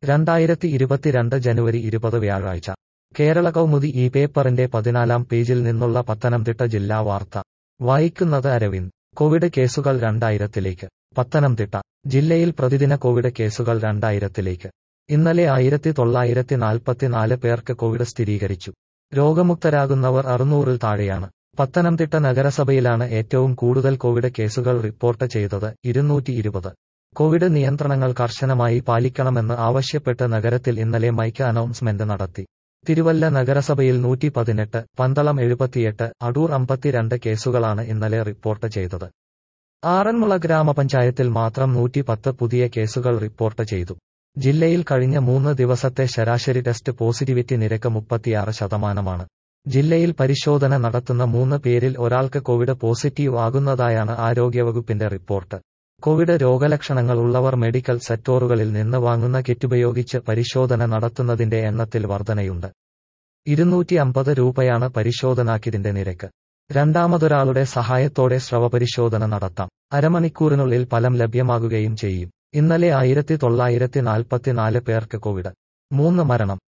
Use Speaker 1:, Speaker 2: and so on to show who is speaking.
Speaker 1: രണ്ടായിരത്തി ഇരുപത്തിരണ്ട് ജനുവരി ഇരുപത് വ്യാഴാഴ്ച കേരള കൗമുദി ഈ പേപ്പറിന്റെ പതിനാലാം പേജിൽ നിന്നുള്ള പത്തനംതിട്ട ജില്ലാ വാർത്ത വായിക്കുന്നത് അരവിന്ദ് കോവിഡ് കേസുകൾ രണ്ടായിരത്തിലേക്ക് പത്തനംതിട്ട ജില്ലയിൽ പ്രതിദിന കോവിഡ് കേസുകൾ രണ്ടായിരത്തിലേക്ക് ഇന്നലെ ആയിരത്തി തൊള്ളായിരത്തി നാൽപ്പത്തിനാല് പേർക്ക് കോവിഡ് സ്ഥിരീകരിച്ചു രോഗമുക്തരാകുന്നവർ അറുന്നൂറിൽ താഴെയാണ് പത്തനംതിട്ട നഗരസഭയിലാണ് ഏറ്റവും കൂടുതൽ കോവിഡ് കേസുകൾ റിപ്പോർട്ട് ചെയ്തത് ഇരുന്നൂറ്റി ഇരുപത് കോവിഡ് നിയന്ത്രണങ്ങൾ കർശനമായി പാലിക്കണമെന്ന് ആവശ്യപ്പെട്ട് നഗരത്തിൽ ഇന്നലെ മൈക്ക് അനൗൺസ്മെന്റ് നടത്തി തിരുവല്ല നഗരസഭയിൽ നൂറ്റി പതിനെട്ട് പന്തളം എഴുപത്തിയെട്ട് അടൂർ അമ്പത്തിരണ്ട് കേസുകളാണ് ഇന്നലെ റിപ്പോർട്ട് ചെയ്തത് ആറന്മുള ഗ്രാമപഞ്ചായത്തിൽ മാത്രം നൂറ്റി പത്ത് പുതിയ കേസുകൾ റിപ്പോർട്ട് ചെയ്തു ജില്ലയിൽ കഴിഞ്ഞ മൂന്ന് ദിവസത്തെ ശരാശരി ടെസ്റ്റ് പോസിറ്റിവിറ്റി നിരക്ക് മുപ്പത്തിയാറ് ശതമാനമാണ് ജില്ലയിൽ പരിശോധന നടത്തുന്ന മൂന്ന് പേരിൽ ഒരാൾക്ക് കോവിഡ് പോസിറ്റീവ് ആകുന്നതായാണ് ആരോഗ്യവകുപ്പിന്റെ റിപ്പോർട്ട് കോവിഡ് രോഗലക്ഷണങ്ങൾ ഉള്ളവർ മെഡിക്കൽ സെക്ടറുകളിൽ നിന്ന് വാങ്ങുന്ന കിറ്റുപയോഗിച്ച് പരിശോധന നടത്തുന്നതിന്റെ എണ്ണത്തിൽ വർധനയുണ്ട് ഇരുന്നൂറ്റി അമ്പത് രൂപയാണ് പരിശോധനാക്കിതിന്റെ നിരക്ക് രണ്ടാമതൊരാളുടെ സഹായത്തോടെ സ്രവപരിശോധന നടത്താം അരമണിക്കൂറിനുള്ളിൽ ഫലം ലഭ്യമാകുകയും ചെയ്യും ഇന്നലെ ആയിരത്തി തൊള്ളായിരത്തി നാൽപ്പത്തിനാല് പേർക്ക് കോവിഡ് മൂന്ന് മരണം